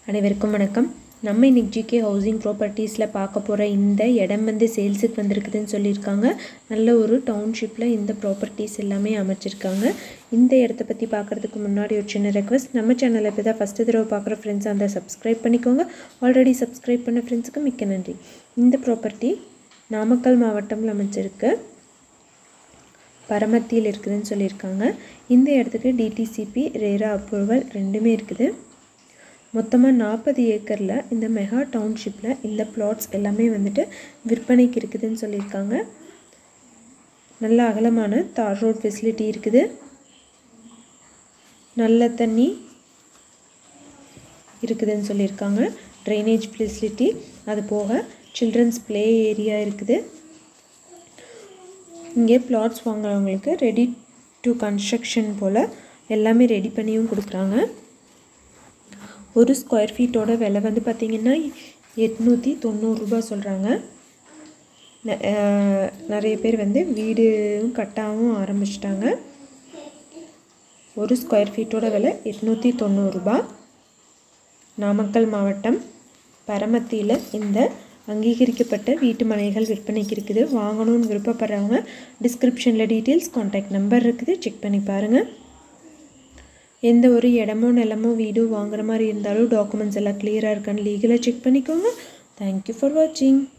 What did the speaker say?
அனைவருக்கும் வணக்கம் நம்ம இன்னைக்கு ஜிகே ஹவுசிங் ப்ராப்பர்ட்டிஸில் பார்க்க போகிற இந்த இடம் வந்து சேல்ஸுக்கு வந்திருக்குதுன்னு சொல்லியிருக்காங்க நல்ல ஒரு டவுன்ஷிப்பில் இந்த ப்ராப்பர்ட்டிஸ் எல்லாமே அமைச்சிருக்காங்க இந்த இடத்த பற்றி பார்க்குறதுக்கு முன்னாடி ஒரு சின்ன ரெக்வஸ்ட் நம்ம சேனலை இப்போ தான் ஃபஸ்ட்டு தடவை பார்க்குற ஃப்ரெண்ட்ஸ் அந்த சப்ஸ்கிரைப் பண்ணிக்கோங்க ஆல்ரெடி சப்ஸ்கிரைப் பண்ண ஃப்ரெண்ட்ஸுக்கு மிக்க நன்றி இந்த ப்ராப்பர்ட்டி நாமக்கல் மாவட்டம்ல அமைச்சிருக்கு பரமத்தியில் இருக்குதுன்னு சொல்லியிருக்காங்க இந்த இடத்துக்கு டிடிசிபி ரேரா அப்ரூவல் ரெண்டுமே இருக்குது மொத்தமாக நாற்பது ஏக்கரில் இந்த மெகா டவுன்ஷிப்பில் இந்த பிளாட்ஸ் எல்லாமே வந்துட்டு விற்பனைக்கு இருக்குதுன்னு சொல்லியிருக்காங்க நல்ல அகலமான தார் ரோட் ஃபெசிலிட்டி இருக்குது நல்ல தண்ணி இருக்குதுன்னு சொல்லியிருக்காங்க ட்ரைனேஜ் ஃபெசிலிட்டி அது போக சில்ட்ரன்ஸ் ப்ளே ஏரியா இருக்குது இங்கே பிளாட்ஸ் வாங்குறவங்களுக்கு ரெடி டு கன்ஸ்ட்ரக்ஷன் போல் எல்லாமே ரெடி பண்ணியும் கொடுக்குறாங்க ஒரு ஸ்கொயர் ஃபீட்டோட விலை வந்து பார்த்திங்கன்னா எட்நூற்றி தொண்ணூறுரூபா சொல்கிறாங்க நிறைய பேர் வந்து வீடும் கட்டாகவும் ஆரம்பிச்சிட்டாங்க ஒரு ஸ்கொயர் ஃபீட்டோட விலை எட்நூற்றி தொண்ணூறுரூபா நாமக்கல் மாவட்டம் பரமத்தியில் இந்த அங்கீகரிக்கப்பட்ட வீட்டு மனைகள் விற்பனைக்கு இருக்குது வாங்கணும்னு விருப்பப்படுறவங்க டிஸ்கிரிப்ஷனில் டீட்டெயில்ஸ் காண்டாக்ட் நம்பர் இருக்குது செக் பண்ணி பாருங்கள் எந்த ஒரு இடமோ நிலமோ வீடோ வாங்குற மாதிரி இருந்தாலும் டாக்குமெண்ட்ஸ் எல்லாம் கிளியராக இருக்கான்னு லீகலாக செக் பண்ணிக்கோங்க தேங்க்யூ ஃபார் வாட்சிங்